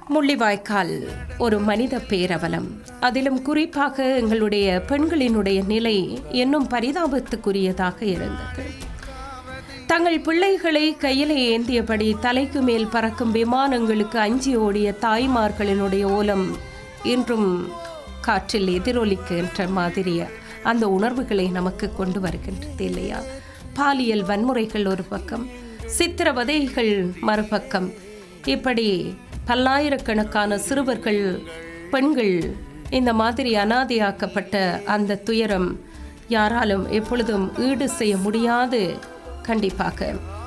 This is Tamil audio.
முள்ளிவாய்க்கால் ஒரு மனித பேரவலம் அதிலும் குறிப்பாக எங்களுடைய பெண்களினுடைய நிலை இன்னும் பரிதாபத்துக்குரியதாக இருந்தது தங்கள் பிள்ளைகளை கையிலே ஏந்தியபடி தலைக்கு மேல் பறக்கும் விமானங்களுக்கு அஞ்சி ஓடிய தாய்மார்களினுடைய ஓலம் இன்றும் காற்றில் எதிரொலிக்கின்ற மாதிரிய அந்த உணர்வுகளை நமக்கு கொண்டு வருகின்றது இல்லையா பாலியல் வன்முறைகள் ஒரு பக்கம் சித்திரவதைகள் மறுபக்கம் இப்படி பல்லாயிரக்கணக்கான சிறுவர்கள் பெண்கள் இந்த மாதிரி அனாதையாக்கப்பட்ட அந்த துயரம் யாராலும் எப்பொழுதும் ஈடு செய்ய முடியாது கண்டிப்பாக